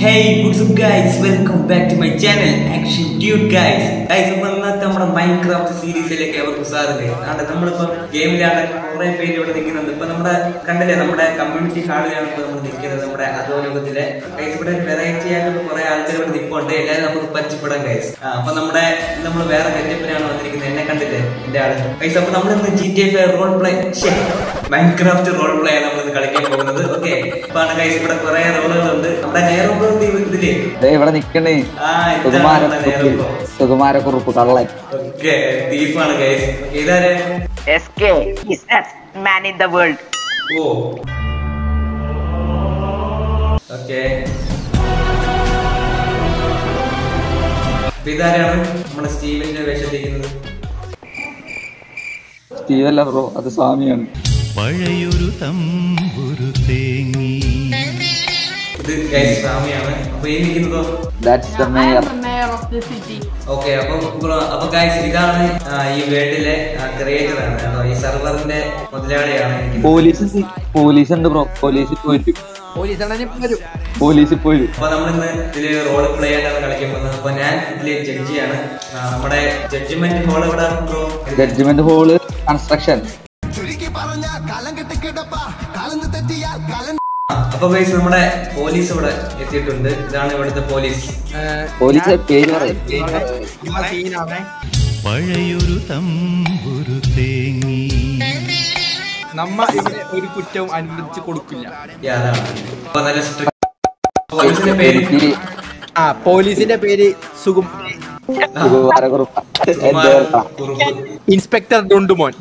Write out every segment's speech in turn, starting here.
Hey, what's up guys? Welcome back to my channel, Action Dude guys. Guys, അപ്പൊ ഇന്നത്തെ നമ്മുടെ Minecraft സീരീസിലേക്ക് അവർക്ക് സാറില്ലേ ആണ് നമ്മളിപ്പോ ഗെയിമിലാണ് കുറെ പേര് ഇവിടെ നിൽക്കുന്നുണ്ട് ഇപ്പൊ നമ്മുടെ കണ്ടില്ലേ നമ്മുടെ കമ്മ്യൂണിറ്റി ഹാളിലാണ് ഇപ്പൊ നമ്മൾ നിൽക്കുന്നത് നമ്മുടെ അധോലോകത്തിലെ ഗൈസ് ഇവിടെ ഒരു വെറൈറ്റി ആയിട്ടുള്ള കുറെ ആൾക്കാർ ഇവിടെ നിൽപ്പുണ്ട് എല്ലാവരും നമുക്ക് പരിചയപ്പെടാം ഗൈസ് അപ്പൊ നമ്മുടെ നമ്മൾ വേറെ ഗെറ്റപ്പിലാണ് വന്നിരിക്കുന്നത് എന്നെ കണ്ടില്ലേ എന്റെ ആള് ഗൈസ് അപ്പൊ നമ്മൾ ഇന്ന് G T F role play Minecraft role play ആണ് നമ്മൾ ഇന്ന് കളിക്കാൻ പോകുന്നത് ഓക്കെ അപ്പൊ ഗൈസ് ഇവിടെ കുറെ റോളുകളുണ്ട് നമ്മുടെ നേരം ഇതില്ലേ ദേ ഇവിടെ നിക്കണേ ആ ഇതാണ് നമ്മുടെ സുകുമാരക്കുറുപ്പ് നേരം സുകുമാരക്കുറുപ്പ് കള്ളൻ ഓക്കെ തീഫാണ് ഗൈസ് ഇതാരെ SK is best man in the world. Oh okay ഇതാരാണ് നമ്മുടെ സ്റ്റീവിന്റെ വേഷത്തിരിക്കുന്നത് സ്റ്റീവല്ല ബ്രോ അത് സ്വാമിയാണ് പഴയൊരു തമ്പുരു തേങ്ങി ഇത് ഗൈസ് സ്വാമിയാണ് അപ്പൊ ഈ നിൽക്കുന്നതോ that's the I mayor am the mayor of the city. Okay അപ്പൊ ബ്രോ- അപ്പൊ ഗൈസ് ഇതാണ് ആ, ഈ വേൾഡിലെ ക്രിയേറ്റർ ആണ് കേട്ടോ ഈ സെർവറിന്റെ മുതലാളിയാണ് എനിക്ക് പോലീസ് പോലീസ് ഉണ്ട് ബ്രോ പോലീസ് പോയിട്ട് പോലീസ് പോയി അപ്പൊ നമ്മളിന്ന് ഇതില് റോൾ പ്ലേ ആയിട്ടാണ് കളിക്കാൻ പോകുന്നത് അപ്പൊ ഞാൻ ഇതില് ജഡ്ജിയാണ് ആ, നമ്മുടെ ജഡ്ജ്മെന്റ് ഹോൾ എവിടെ ബ്രോ ജഡ്ജ്മെന്റ് ഹോള് കൺസ്ട്രക്ഷൻ അപ്പൊ ഗൈസ് നമ്മുടെ പോലീസ് ഇവിടെ എത്തിയിട്ടുണ്ട് ഇതാണ് ഇവിടുത്തെ പോലീസ് പോലീസ് പേര് പറയും പഴയൊരു തമ്പുരു തേങ്ങി നമ്മ ഇവിടെ ഒരു കുറ്റവും അനുവദിച്ചു കൊടുക്കില്ല Yeah, അതാണ് അപ്പൊ നല്ല സ്ട്രിക്ട് പോലീസിന്റെ പേര് പേര് ആ പോലീസിന്റെ പേര് സുഗും സുകുമാരക്കുറുപ്പ് കുമാര എന്തോ കുറുപ്പ് ഇൻസ്പെക്ടർ ഡുണ്ടുമോൻ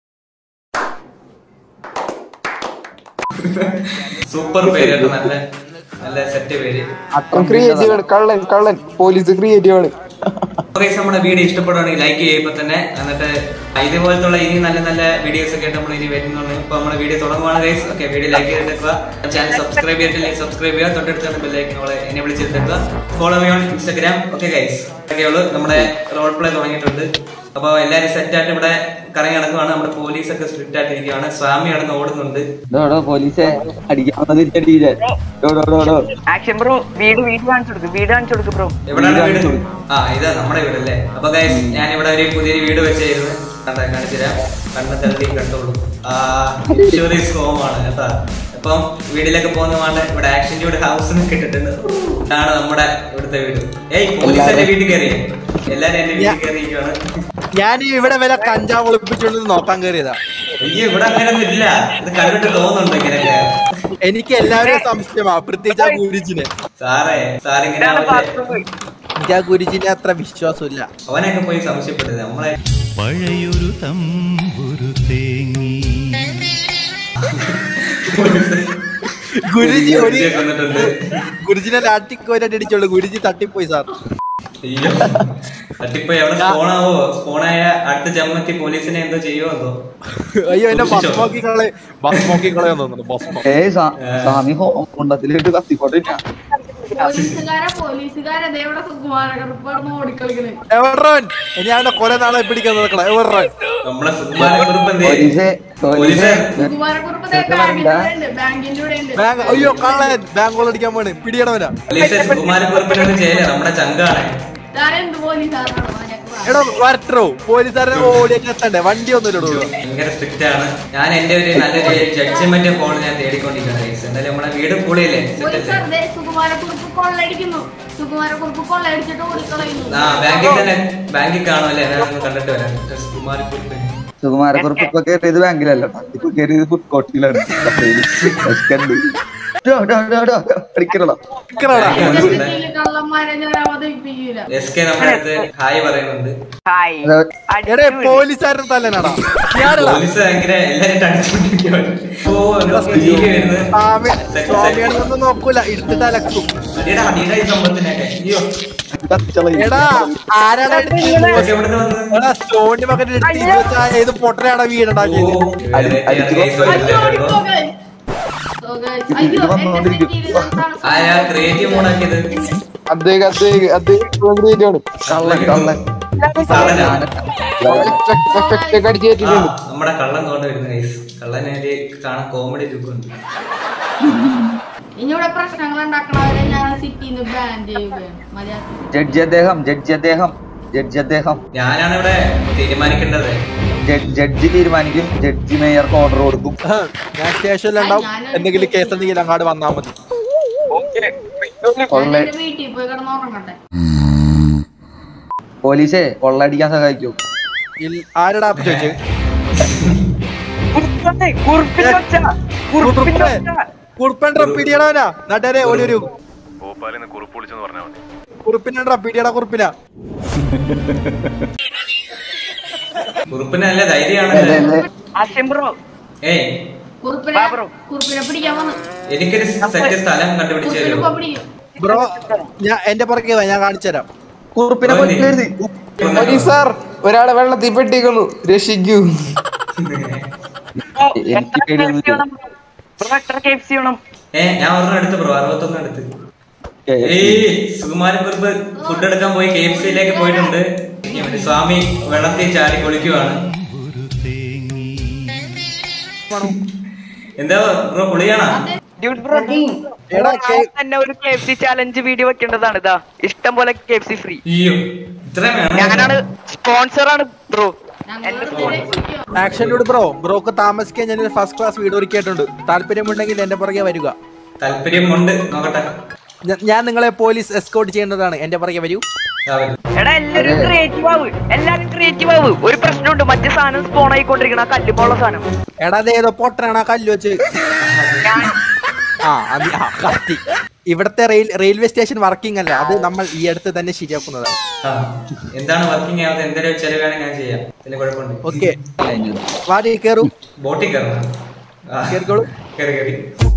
സൂപ്പർ പേര് കേട്ടോ നല്ല നല്ല സെറ്റ് പേര് ക്രിയേറ്റീവ് ആണ് കള്ളൻ കള്ളൻ പോലീസ് ക്രിയേറ്റീവ് ആണ് ഗൈസ് നമ്മുടെ വീഡിയോ ഇഷ്ടപ്പെടുകയാണെങ്കിൽ ലൈക്ക് ചെയ്യുമ്പോൾ തന്നെ എന്നിട്ട് ഇതുപോലത്തുള്ള ഇനി നല്ല നല്ല വീഡിയോസ് ഒക്കെ ആയിട്ട് നമ്മൾ ഇനി വരുന്നുണ്ട് ഇപ്പൊ നമ്മുടെ വീഡിയോ തുടങ്ങുവാണ് ഗൈസ് ഓക്കെ വീഡിയോ ലൈക്ക് ചെയ്തിട്ടേക്കുക ചാനൽ സബ്സ്ക്രൈബ് ചെയ്തിട്ടില്ലെങ്കിൽ സബ്സ്ക്രൈബ് ചെയ്യുക തൊട്ടടുത്താണ് ബെല്ലൈക്കൻ നമ്മളെ എന്നെ വിളിച്ചെടുത്തേക്കുക follow me on Instagram okay guys ഒക്കെയുള്ളൂ നമ്മുടെ റോൾ പ്ലേ തുടങ്ങിയിട്ടുണ്ട് അപ്പൊ എല്ലാരും സെറ്റ് ആയിട്ട് ഇവിടെ കറങ്ങി നടക്കുവാണ് നമ്മുടെ പോലീസ് ഒക്കെ സ്ട്രിക്റ്റ് ആയിട്ട് ഇരിക്കുകയാണ് സ്വാമി നടന്ന് ഓടുന്നുണ്ട് ഇതോടോ പോലീസ് അടിക്കാവുന്ന തിരിച്ചടിയില്ലേ ഡോ ഡോ ഡോ Action bro, വീട് വീട് കാണിച്ചു കൊടുക്ക് വീട് കാണിച്ചു കൊടുക്ക് ബ്രോ എവിടെയാണ് വീട് വീട് കാണിച്ചു. ആ ഇതാ നമ്മുടെ വീട് അല്ലേ അപ്പൊ ഗൈസ് ഞാൻ ഇവിടെ ഒരു പുതിയൊരു വീട് വെച്ചായിരുന്നു കണ്ടാ കാണിച്ചുതരാം കണ്ണ് തള്ളി കണ്ടോളൂ ആ ഇൻഷുറൻസ് ഹോം ആണ് കേട്ടാ അപ്പം വീട്ടിലൊക്കെ പോകുന്ന വേണ്ട ഇവിടെ ആക്ഷൻ്റെ ഇവിടെ ഹൗസ് ഇട്ടിട്ടുണ്ട് ഇതാണ് നമ്മുടെ ഇവിടുത്തെ വീട് ഏയ് പോലീസ് എന്റെ വീട്ടിൽ കയറിയേ എല്ലാരും എന്റെ വീട്ടിൽ കയറിയിരിക്കുകയാണ് ഞാൻ ഇവിടെ വില കഞ്ചാവ് ഒളിപ്പിച്ചുകൊണ്ട് നോക്കാൻ കയറിയതാ അയ്യോ ഇവിടെ അങ്ങനെയൊന്നും ഇല്ല ഇത് കണ്ടിട്ട് തോന്നുന്നുണ്ട് ഇങ്ങനെയൊക്കെ എനിക്ക് എല്ലാവരും സംശയമാ പ്രത്യേകിച്ച് ആ ഗുരുജിനെ സാറേ സാറിങ്ങനെ ഇതാണ് അവന്റെ- bathroom. എനിക്ക് ആ ഗുരുജിനെ അത്ര വിശ്വാസമില്ല അവനൊക്കെ പോയി സംശയപ്പെട്ടത് നമ്മളെ പഴയൊരു തമ്പുരു തേങ്ങി ഗുരുജി ഒരു പോലീസിനെ കൊന്നിട്ടുണ്ട് ഗുരുജിനെ ലാട്ടിക്കോരായിട്ട് അടിച്ചോളൂ ഗുരുജി തട്ടിപ്പോയി സാർ അയ്യോ തട്ടിപ്പോയി അവിടെ സ്പോണാവോ സ്പോണായ അടുത്ത ജമ്മത്തി പോലീസിനെ എന്തോ ചെയ്യുമോ എന്തോ അയ്യോ എന്നെ ബസ് സൂക്ഷിച്ചോ. നോക്കിക്കളെ ബസ് നോക്കിക്കളയാന്ന് തോന്നുന്നു ബസ് ഏയ് സാ- സ്വാമി ഹോം കുണ്ടത്തിലിട്ട് കത്തിക്കൊണ്ടിരിക്ക പോലീസുകാരെ പോലീസുകാരെ ദേ ഇവിടെ സുകുമാരകറുപ്പാണ് ഓടിക്കളിക്കണേ എവറോൻ ഇനി അവന്റെ കൊല നാളെ പിടിക്കാൻ നോക്കണം എവറോൻ നമ്മളെ സുകുമാര കുറിപ്പ് എന്തേ പോലീസ് പോലീസ് സുകുമാരക്കുറുപ്പ് ദേ ബാങ്കിന്റെ ഇവിടെ ഉണ്ട് ബാങ്കിന്റെ ഇവിടെ ഉണ്ട് ബാങ്ക് അയ്യോ കള്ളൻ ബാങ്ക് ഗോൾ അടിക്കാൻ പോണ് പിടിയണവനാ പോലീസ് സുകുമാര കുറിപ്പിനൊന്നും ചെയ്യില്ല നമ്മുടെ ചങ്കാണ് ഇതാരെന്ത് പോലീസാണോ എടാ വരട്ടോ പോലീസുകാരനെ ഓടിയൊക്കെ എത്തണ്ടേ വണ്ടി ഒന്നും ഇല്ലടോ ഭയങ്കര സ്ട്രിക്റ്റ് ആണ് ഞാൻ എന്റെ ഒരു നല്ലൊരു ജഡ്ജ്മെന്റ് ഫോൺ ഞാൻ തേടിക്കൊണ്ടിരിക്കുകയാണ് guys. എന്തായാലും നമ്മുടെ വീട് പൊളിയല്ലേ സെറ്റ് പോലീസുകാർ ദേ സുകുമാരക്കുറുപ്പ് കൊള്ളയടിക്കുന്നു സുകുമാരക്കുറുപ്പ് കൊള്ളയടിച്ചിട്ട് ഓടിക്കളയുന്നു ആ ബാങ്കിൽ തന്നെ ബാങ്കിൽ കാണുമല്ലേ ഞാൻ ഒന്ന് കണ്ടിട്ട് വരാം സുകുമാര കുറിപ്പ് സുകുമാരക്കുറുപ്പ് ഇപ്പൊ കയറിയത് ബാങ്കിലല്ല ഇപ്പൊ കയറിയത് ഫുഡ് കോർട്ടിലാണ് അടിക്കണോ സിറ്റിയില് കള്ളന്മാരെ ഞാൻ അവതരിപ്പിക്കൂല എസ് കെ നമ്മുടെ അടുത്ത് ഹായ് പറയുന്നുണ്ട് ഹായ് എടേ പോലീസുകാരൻ തല്ലനാടാ ഞാനടാ പോലീസ് ഭയങ്കര എല്ലാരും അടിച്ചുകൊണ്ടിരിക്കുകയാണ് ഓ നമുക്ക് ജീവി വരുന്നത് സ്വാമി Set, set. സ്വാമിയാണെന്നൊന്നും നോക്കൂല എടുത്തിട്ട് അലക്കും അടിയടാ അടിയടാ ഈ സംഭവത്തിനൊക്കെ അയ്യോ എടാ ആരാടാ ഇതൊക്കെ എവിടുന്ന് വന്ന് എടാ സ്റ്റോണിന്റെ മകൻ എടുത്തിട്ട് വെച്ചാ ഏത് പൊട്ടനാടാ വീടുണ്ടാക്കിയത് ഓ, variety ആണ് guys. അയ്യോ ഓടിപ്പോ guys. So guys, അയ്യോ എന്റെ സിറ്റിയില് ആരാ ക്രിയേറ്റീവ് മോഡാക്കിയത് അദ്ദേഹം അദ്ദേഹം അദ്ദേഹം ക്രിയേറ്റീവ് ആണ് കള്ളൻ കള്ളൻ കള്ളനാ? എഫക്റ്റ് ഒക്കെ അടിച്ചു ആ, കയറ്റിട്ടുണ്ട് നമ്മുടെ കള്ളൻ കൊണ്ട് വരുന്ന ഗൈസ് കള്ളനെ കാണാൻ കോമഡി ലുക്ക് ഉണ്ട് ഇനി ഇവിടെ പ്രശ്നങ്ങൾ ഉണ്ടാക്കണവരെ ഞാൻ സിറ്റിന്ന് ബാൻ ചെയ്യുകയാണ് മലയാളത്തിൽ ജഡ്ജി അദ്ദേഹം ജഡ്ജി അദ്ദേഹം ജഡ്ജി അദ്ദേഹം ഞാനാണ് ഇവിടെ തീരുമാനിക്കേണ്ടത് ജഡ്- ജഡ്ജി തീരുമാനിക്കും ജഡ്ജി മേയർക്ക് ഓർഡർ കൊടുക്കും ഞാൻ സ്റ്റേഷനിലുണ്ടാവും എന്തെങ്കിലും കേസ് എന്തെങ്കിലും അങ്ങോട്ട് വന്നാൽ മതി കൊള്ള എന്റെ വീട്ടിൽ പോയി കിടന്ന് ഉറങ്ങട്ടെ പോലീസേ കൊള്ളയടിക്കാൻ സഹായിക്കും ഇൽ- ആരെടാ അപ്പൊ ചോദിച്ചത് കുറിപ്പിന്റെ ഒച്ച കുറിപ്പിന്റെ ഒച്ച കുറുപ്പൻ പിടിയടാനാ നട്ടരെ ഒരു ഒരു ഭോപ്പാലിന്ന് കുറിപ്പ് വിളിച്ചെന്ന് പറഞ്ഞാൽ മതി കുറുപ്പിനാ പിടിയടാ കുറുപ്പിനാ കുറുപ്പിന് നല്ല ധൈര്യമാണല്ലേ ആശയം ബ്രോ ഏയ് കുറുപ്പിനെ വാ ബ്രോ. കുറുപ്പിനെ പിടിക്കാൻ വന്നു എനിക്കൊരു സെറ്റ് സ്ഥലം കണ്ടുപിടിച്ചു കുറുപ്പിനെ തരുമോ ഇപ്പൊ പിടിക്കും ബ്രോ ഞാൻ എന്റെ പുറകെ വാ ഞാൻ കാണിച്ചു തരാം കുറുപ്പിനെ ഓനെ. കൊല്ലരുത് പോലീസ് സാർ ഒരാളെ വെള്ളത്തിൽ പെട്ടിക്കുന്നു രക്ഷിക്കൂ എനിക്ക് പേടിയൊന്നുമില്ല ബ്രോ എത്ര കേഫ് ചെയ്യണം ഏ ഞാൻ ഒരെണ്ണം എടുത്ത് ബ്രോ അറുപത്തൊന്ന് എടുത്ത് ഏയ് സുകുമാരൻ കുറുപ്പ് ഫുഡ് എടുക്കാൻ പോയി കെ എഫ് സിയിലേക്ക് പോയിട്ടുണ്ട് ഇവിടെ സ്വാമി വെള്ളത്തിൽ ചാടി കുളിക്കുവാണ് ഒരു തേങ്ങി എന്താ ബ്രോ കുളിയാണോ ഡ്യൂഡ് ബ്രോ എടാ, കേ- തന്നെ ഒരു K F C challenge video വെക്കേണ്ടതാണ് ഇതാ ഇഷ്ടം പോലെ കെ എഫ് സി ഫ്രീ അയ്യോ ഇത്രയും ഞാനാണ് വേണം സ്പോൺസർ ആണ് ബ്രോ ഞങ്ങൾ ആക്ഷനിലൂടെ ബ്രോ ബ്രോക്ക് താമസിക്കാൻ ഞാൻ ഫസ്റ്റ് ക്ലാസ് വീട് ഒരുക്കിയിട്ടുണ്ട് താല്പര്യമുണ്ടെങ്കിൽ എന്റെ പുറകെ വരിക താല്പര്യമുണ്ട് നോക്കട്ടെ ഞ- ഞാൻ നിങ്ങളെ പോലീസ് എസ്കോർട്ട് ചെയ്യേണ്ടതാണ് എന്റെ പുറകെ വരൂ ആ, വരൂ. എടാ എല്ലാരും ക്രിയേറ്റീവ് ആവ് എല്ലാരും ക്രിയേറ്റീവ് ആവ് ഒരു പ്രശ്നമുണ്ട് മറ്റേ സാധനം സ്പോൺ ആയിക്കൊണ്ടിരിക്കണ ആ കല്ലുപോള്ള സാധനം എടാ അത് ഏതോ പൊട്ടനാണ് ആ കല്ല് വെച്ച് ഞാൻ ആ അത് ആ, കത്തി ഇവിടത്തെ റെയിൽ റെയിൽവേ സ്റ്റേഷൻ വർക്കിംഗ് അല്ല അത് നമ്മൾ ഈ അടുത്ത് തന്നെ ശരിയാക്കുന്നതാണ് ആ, എന്താണ് വർക്കിംഗ് ആവാത്ത എന്തെങ്കിലും ചെലവാണ് ഞാൻ ചെയ്യാം ഇതിന് കുഴപ്പമുണ്ട് ഓക്കെ വാടി കയറൂ ബോട്ടിൽ കയറണം ആ, കേറിക്കോളൂ. കേറി കേറി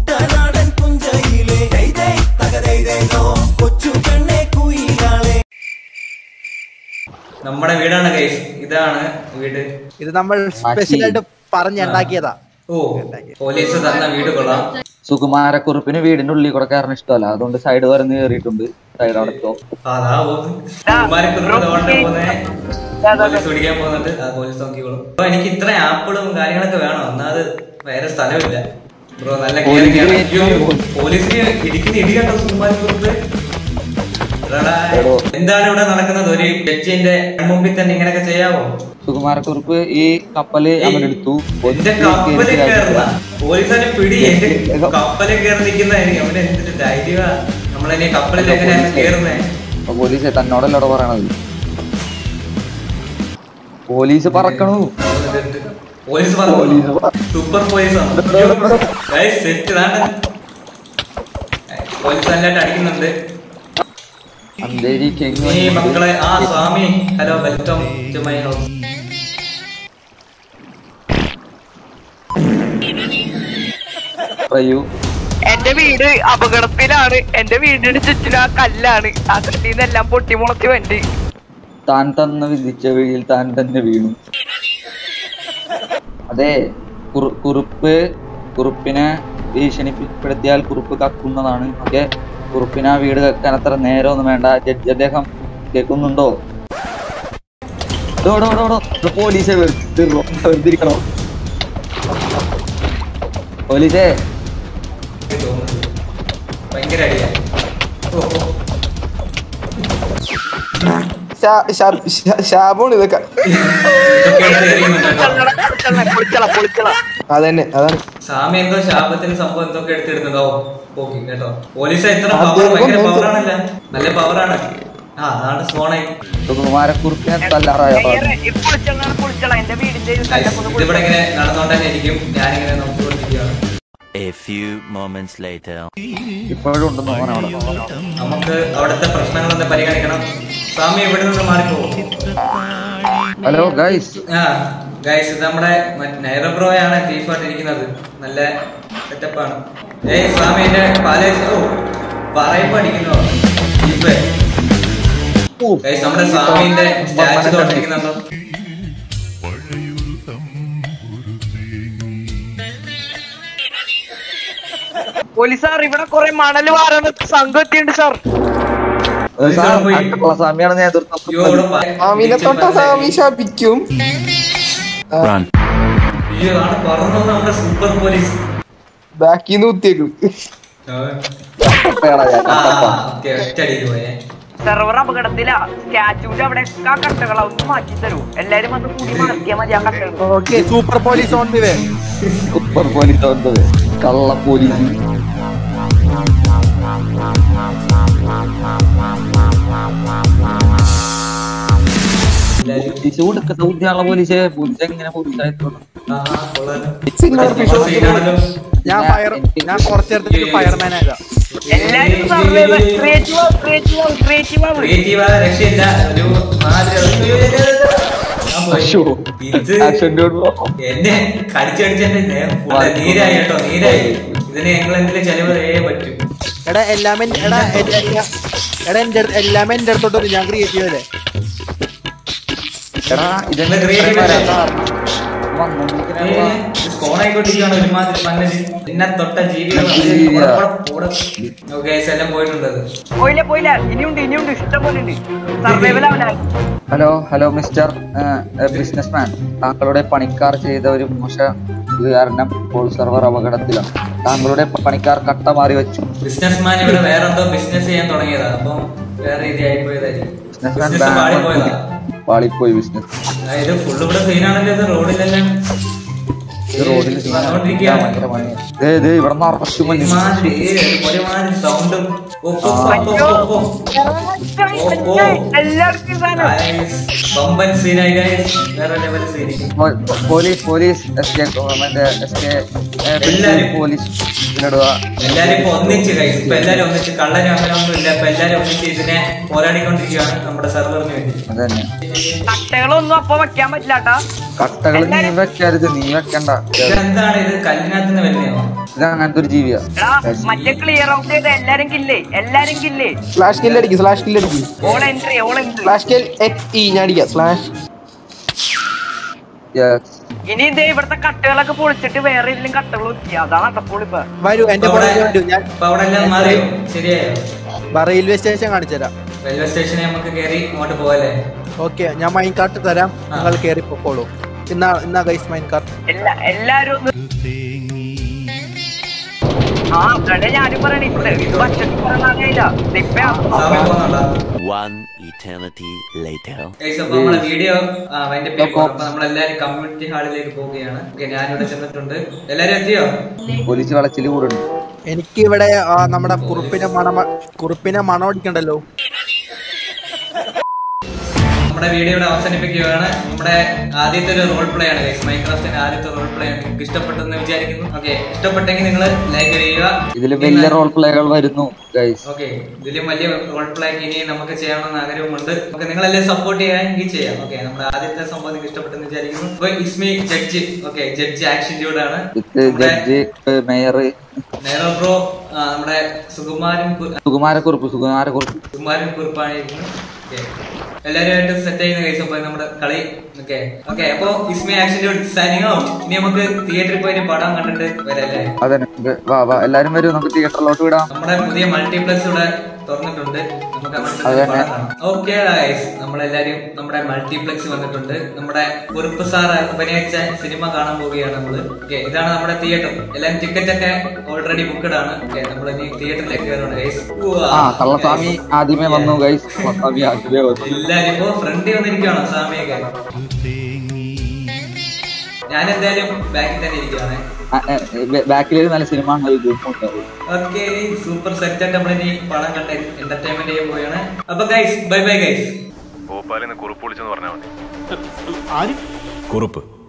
നമ്മുടെ വീടാണ് ഗൈസ് ഇതാണ് വീട് ഇത് നമ്മൾ സ്പെഷ്യൽ ആയിട്ട് പറഞ്ഞുണ്ടാക്കിയതാ ഓ പോലീസ് തന്ന വീട് കൊള്ളാം സുകുമാരക്കുറുപ്പിന് വീടിന്റെ ഉള്ളിൽ കൂടെ കയറാൻ ഇഷ്ടമല്ല അതുകൊണ്ട് സൈഡ് വരന്ന് കയറിയിട്ടുണ്ട് സൈഡ് അടച്ചോ അതാ പോകുന്നു കുമാരിക്കുറുപ്പ് തോണ്ടെ പോകുന്നേ പോലീസ് പിടിക്കാൻ പോകുന്നുണ്ട് ആ പോലീസ് നോക്കിക്കോളും അപ്പൊ എനിക്ക് ഇത്ര ആപ്പിളും കാര്യങ്ങളൊക്കെ വേണം ഒന്നാമത് വേറെ സ്ഥലമില്ല ബ്രോ നല്ല പോലീസ് കേറി ഇടിക്കും. പോലീസിന് ഇടിക്കുന്ന ഇടി കണ്ടോ സുകുമാരിക്കുറുപ്പ് എടാ, എന്താണ് ഇവിടെ നടക്കുന്നത് ഒരു ജഡ്ജിന്റെ മുമ്പിൽ തന്നെ ഇങ്ങനെയൊക്കെ ചെയ്യാവോ സുകുമാരക്കുറുപ്പ് ഈ കപ്പല് അവനെടുത്തു എന്റെ കപ്പലിൽ കയറുന്ന പോലീസിനെ പിടി എന്റെ കപ്പലിൽ കയറി നിൽക്കുന്നതായിരിക്കും അവന്റെ എന്തിട്ട് ധൈര്യമാ നമ്മളിനി കപ്പലിൽ എങ്ങനെയാണ് കേറുന്നേ പോലീസ് തന്നോടല്ലോടെ പറയണത് പോലീസ് പറക്കണു പോലീസ് പറഞ്ഞു സൂപ്പർ പോലീസ് സെറ്റ് ഇതാണ് പോലീസ് നല്ലതായിട്ട് അടിക്കുന്നുണ്ട് അന്തേരി ഈ മക്കളെ ആ Swami hello welcome to my house പറയൂ എന്റെ വീട് അപകടത്തിലാണ് എന്റെ വീടിന് ചുറ്റിലും ആ കല്ലാണ് ആ കല്ലിൽ നിന്നെല്ലാം പൊട്ടി മുളച്ച് വണ്ടി താൻ തന്ന വിധിച്ച വഴിയിൽ താൻ തന്നെ വീണു അതെ കുറു- കുറുപ്പ് കുറുപ്പിനെ ഭീഷണിപ്പെടുത്തിയാൽ കുറുപ്പ് കക്കുന്നതാണ് ഓക്കെ കുറുപ്പിനെ ആ വീട് കക്കാൻ അത്ര നേരമൊന്നും വേണ്ട ജഡ്ജി അദ്ദേഹം കേൾക്കുന്നുണ്ടോ ഡോ, ഡോ, ഡോ, ഡോ. ഇത് പോലീസെ വെറുതെ വെറുതിരിക്കണോ പോലീസേ തോന്നുന്നത് ഭയങ്കര അടിയാ ഓ, ഓ. ശാപമാണ് ഇതൊക്കെ ഇതൊക്കെ എടുത്ത് എറിയുന്നുണ്ട് കേട്ടോ. പൊളിച്ചള പൊളിച്ചള അതന്നെ അതാണ് സ്വാമി എന്തോ ശാപത്തിന് സംഭവം എന്തൊക്കെ എടുത്തിടുന്നുണ്ടോ ഓക്കെ കേട്ടോ പോലീസ് എത്ര അത് പവർ ഭയങ്കര നോക്ക്. പവറാണല്ല നല്ല പവറാണ് ആ അതാണ് സ്പോണായി കുമാരക്കുറുപ്പിനെ തല്ലാറായ പാട്. പൊളിച്ചള പൊളിച്ചള എന്റെ വീടിന്റെ ഒരു കല്ലൊക്കെ ഒന്ന് ഇതിവിടെ ഇങ്ങനെ നടന്നുകൊണ്ട് തന്നെ ഇരിക്കും ഞാനിങ്ങനെ നോക്കിക്കൊണ്ടിരിക്കുകയാണ് A few moments later. ഇപ്പോഴും ഉണ്ടെന്ന് തോന്നണം അവിടെ നമുക്ക് അവിടുത്തെ പ്രശ്നങ്ങളൊന്ന് പരിഗണിക്കണം സ്വാമി ഇവിടെ നിന്ന് മാറിപ്പോകും ഹലോ ഗൈസ് ആ ഗൈസ് ഇത് നമ്മുടെ നൈറബ്രോയാണ് ചീഫായിട്ടിരിക്കുന്നത് നല്ല സെറ്റപ്പാണ് ഏയ് സ്വാമി എന്റെ പാലേജ് ഓ പറയുമ്പോ അടിക്കുന്നു ചീഫേ ഗൈസ് നമ്മുടെ സ്വാമിന്റെ സ്റ്റാച്ചു തോട്ടിരിക്കുന്നുണ്ടോ പഴയൊരു തമ്പുരു തേങ്ങി പോലീസ് സാർ ഇവിടെ കുറെ മണൽ വാരാണ് സംഘം എത്തിയുണ്ട് സാർ സാർ പോയി. സ്വാമിയാണ് നേതൃത്വം അയ്യോ, ഇവിടെ പ- സ്വാമിനെ തൊട്ട സ്വാമി ശാപിക്കും അയ്യോ ആണ് പറഞ്ഞു നമ്മുടെ സൂപ്പർ പോലീസ് ബാക്കിന്ന് കുത്തിയേക്കും കട്ടപ്പയാടാ ഞാൻ, ആ കട്ടപ്പ. ഓക്കെ ഒറ്റടിക്ക് പോയേ സെർവർ അപകടത്തിലാ സ്റ്റാച്യൂന്റെ അവിടെ ആ കട്ടകളാ ഒന്ന് മാറ്റി തരൂ എല്ലാരും വന്ന് കൂടി മാറ്റിയാ മതി ആ കട്ടകൾ okay super police on the way super police വന്നത് കള്ള പോലീസ് എല്ലാരും പോലീസ് കൊടുക്കത്ത ബുദ്ധിയുള്ള പോലീസ് പോലീസ് എങ്ങനെ പോലീസായിട്ടുള്ളൂ ആ കൊള്ളാലോ Signal ഇപ്പൊ സീനാണല്ലോ. ഞാൻ ഫയർ ഞാൻ കുറച്ചേരത്തേക്ക് ഫയർമാൻ ആയതാ എല്ലാരും സർവൈവർ ക്രിയേറ്റീവ് ആവും ക്രിയേറ്റീവ് ആവും ക്രിയേറ്റീവ് ആവും ക്രിയേറ്റീവ് ആയ രക്ഷയില്ല ഒരു മാതിരി അയ്യോ, അയ്യോ, അയ്യോ, അയ്യോ. ഞാൻ പോയി. ഇത് എന്നെ കടിച്ചടിച്ച് എന്റെ ദേഹം full നീരായി കേട്ടോ നീരായി ഇതിന് ഞങ്ങൾ എന്തെങ്കിലും ചെലവ് ചെയ്യേ പറ്റും എടാ എല്ലാമേ എടാ എ- എ- എടാ എന്റെ അടുത്ത് എല്ലാമേ എന്റെ അടുത്തോട്ട് വരും. ഞാൻ ക്രിയേറ്റ് ചെയ്തല്ലേ എടാ ഇതെന്നെ creative അല്ലേ? വന്നോണ്ടിരിക്കുന്ന സ്കോൺ ആയിക്കൊണ്ടിരിക്കുകയാണ് ഒരുമാതിരി പന്നല് പിന്നെ തൊട്ട ജീവികൾ ജീവിയാ. ഓക്കെ എല്ലാം പോയിട്ടുണ്ട് അത്. പോയില്ല പോയില്ല ഇനിയുണ്ട് ഇനിയുണ്ട് ഇഷ്ടം പോലെ ഉണ്ട് സർവൈവൽ ആവല hello hello mister business man താങ്കളുടെ പണിക്കാർ ചെയ്ത ഒരു മോശ ഇത് കാരണം ഇപ്പോൾ സെർവർ അപകടത്തിലാണ് താങ്കളുടെ പണിക്കാർ കട്ട മാറി വെച്ചു ബിസിനസ്മാൻ ഇവിടെ വേറെ എന്തോ ബിസിനസ് ചെയ്യാൻ തുടങ്ങിയതാ അപ്പം വേറെ രീതി ആയി പോയതായിരിക്കും ബിസിനസ് ബിസിനസ് പാളിപ്പോയതാ പാളിപ്പോയി ബിസിനസ് ഇത് ഫുള്ള് ഇവിടെ സീനാണല്ലോ ഇത് റോഡിലെല്ലാം റോഡിൽ വന്നോണ്ടിരിക്കുകയാണ് ഭയങ്കര പണിയാ. ദേ, ദേ, ഇവിടെ നിറച്ചു മഞ്ഞ് ഒരുമാതിരി ഒരുമാതിരി സൗണ്ടും എല്ലാവർക്കും ഈ സാധനം ബമ്പൻ സീനായി guys. വേറെ ലെവൽ സീനിക്ക് പോ- പോലീസ് പോലീസ് എസ് കെ മറ്റേ എസ് കെ എല്ലാരും. പോലീസ് ഇതിലിടുക എല്ലാരും ഇപ്പൊ ഒന്നിച്ച് കൈസ് ഇപ്പൊ എല്ലാരും ഒന്നിച്ച് കള്ളനും അങ്ങനെ ഒന്നും ഇല്ല ഇപ്പൊ എല്ലാരും ഒന്നിച്ച് ഇതിനെ പോരാടിക്കൊണ്ടിരിക്കുകയാണ് നമ്മുടെ സെർവറിന് വേണ്ടി അത് തന്നെ കട്ടകളൊന്നും അപ്പൊ വെക്കാൻ പറ്റില്ലാട്ടാ കട്ടകൾ നീ വെക്കരുത് നീ വെക്കണ്ട ഇതെന്താണ് ഇത് കല്ലിനകത്ത് നിന്ന് വരുന്നതാണോ ഇത് അങ്ങനത്തെ ഒരു ജീവിയാ എടാ മറ്റേ ക്ലിയർ ഔട്ട് ചെയ്ത എല്ലാരും കില്ലേ എല്ലാരും കില്ലേ സ്ലാഷ് കില്ല് അടിക്കും സ്ലാഷ് കില്ല് അടിക്കും all entry all entry slash kill X E ഞാൻ അടിക്കാം സ്ലാഷ് Yes. ഇനി ഇതേ ഇവിടുത്തെ കട്ടകളൊക്കെ പൊളിച്ചിട്ട് വേറെ ഇതിലും കട്ടകൾ വെക്കുക അതാണ് അട്ടപ്പൊളിപ്പ വരൂ എന്റെ ഇപ്പൊ അവിടെ പുറകെ വരൂ ഞാൻ ഇപ്പൊ അവിടെ എല്ലാം മാറിയോ ശരിയായോ റെയിൽവേ സ്റ്റേഷൻ കാണിച്ചു തരാം റെയിൽവേ സ്റ്റേഷനിൽ നമുക്ക് കയറി അങ്ങോട്ട് പോകല്ലേ ഓക്കെ ഞാൻ മൈൻ കാർട്ട് തരാം നിങ്ങൾ കയറി പൊക്കോളൂ ഇന്നാ ഇന്നാ ഗൈസ് മൈൻ കാർട്ട് എല്ലാ എല്ലാരും ഒന്ന് ആ അവിടെ ഞാനും പറയണ ഇത് ഭക്ഷണം പറയാനില്ല ഇപ്പൊ സമയം പോകുന്നുണ്ടോ One eternity later. ഗൈസ് അപ്പൊ നമ്മളെ വീഡിയോ അതിന്റെ പേപ്പർ അപ്പൊ നമ്മളെല്ലാരും കമ്മ്യൂണിറ്റി ഹാളിലേക്ക് പോവുകയാണ് ഓക്കെ ഞാനിവിടെ ചെന്നിട്ടുണ്ട് എല്ലാരും എത്തിയോ പോലീസ് വളച്ചില് കൂടുന്നു എനിക്ക് ഇവിടെ ആ, നമ്മുടെ കുറുപ്പിനെ മണ കുറുപ്പിനെ മണം അടിക്കണ്ടല്ലോ നമ്മുടെ വീഡിയോ ഇവിടെ അവസാനിപ്പിക്കുകയാണ് നമ്മുടെ ആദ്യത്തെ ഒരു റോൾ പ്ലേ ആണ് ഗൈസ് മൈക്രാഫ്റ്റിന്റെ ആദ്യത്തെ റോൾ പ്ലേ ആണ് നിങ്ങൾക്ക് ഇഷ്ടപ്പെട്ടെന്ന് വിചാരിക്കുന്നു ഓക്കെ ഇഷ്ടപ്പെട്ടെങ്കിൽ നിങ്ങൾ ലൈക്ക് ചെയ്യുക ഇതിൽ വലിയ റോൾ പ്ലേകൾ വരുന്നു ഗൈസ് ഓക്കെ ഇതിലും വലിയ റോൾ പ്ലേ ഇനി നമുക്ക് ചെയ്യണമെന്ന് ആഗ്രഹമുണ്ട് ഓക്കെ നിങ്ങളെല്ലാം സപ്പോർട്ട് ചെയ്യാമെങ്കിൽ ചെയ്യാം ഓക്കെ നമ്മുടെ ആദ്യത്തെ സംഭവം നിങ്ങൾക്ക് ഇഷ്ടപ്പെട്ടെന്ന് വിചാരിക്കുന്നു അപ്പൊ Ismi judge okay judge action ഡ്യൂഡാണ് ഇത് ജഡ്ജ് മേയർ നേരോ ബ്രോ നമ്മുടെ സുകുമാരൻ കു- സുകുമാരക്കുറുപ്പ് സുകുമാരക്കുറുപ്പ് സുകുമാരൻ കുറിപ്പായിരിക്കുന്നു ഓക്കെ എല്ലാവരുമായിട്ട് സെറ്റ് ചെയ്യുന്ന കേസ് അപ്പൊ നമ്മുടെ കളി ഓക്കെ ഓക്കെ അപ്പൊ Ismi action dude signing out ഇനി നമുക്ക് തിയേറ്ററിൽ പോയി ഇനി പടം കണ്ടിട്ട് വരല്ലേ അതെ വാ വാ എല്ലാരും വരും നമുക്ക് തിയേറ്ററിലോട്ട് വിടാം നമ്മുടെ പുതിയ മൾട്ടിപ്ലക്സ് ഇവിടെ തുറന്നിട്ടുണ്ട് നമുക്ക് അങ്ങോട്ട് അതെ. പടം കാണാം ഓക്കെ നമ്മളെല്ലാരും നമ്മുടെ മൾട്ടിപ്ലക്സ് വന്നിട്ടുണ്ട് നമ്മുടെ കുറുപ്പ് സാർ അഭിനയിച്ച സിനിമ കാണാൻ പോവുകയാണ് നമ്മള് ഓക്കെ ഇതാണ് നമ്മുടെ തിയേറ്റർ എല്ലാം ടിക്കറ്റ് ഒക്കെ ഓൾറെഡി ബുക്കഡ് ആണ് ഓക്കെ നമ്മൾ ഇനി തിയേറ്ററിലേക്ക് കയറണം ഗൈസ് ആ കള്ളസ്വാമി ആദ്യമേ വന്നു ഗൈസ് കള്ളസ്വാമി ആദ്യമേ വന്നു എല്ലാരും ഇപ്പൊ ഫ്രണ്ടിൽ വന്നിരിക്കുകയാണോ സ്വാമിയൊക്കെ ഞാൻ എന്തായാലും ബാക്കിൽ തന്നെ ഇരിക്കുകയാണ് ബാക്കിൽ നല്ല സിനിമ ആണ് ഒരു ഗ്രൂപ്പ് ഉണ്ടാവും ഓക്കെ സൂപ്പർ സെറ്റ് ആയിട്ട് നമ്മളിനി പടം കണ്ട് എന്റർടൈൻമെന്റ് ചെയ്യാൻ പോവുകയാണ് അപ്പൊ ഗൈസ് ബൈ ബൈ ഗൈസ് ഭോപ്പാലിൽ നിന്ന് കുറിപ്പ് വിളിച്ചെന്ന് പറഞ്ഞാൽ മതി കുറുപ്പ്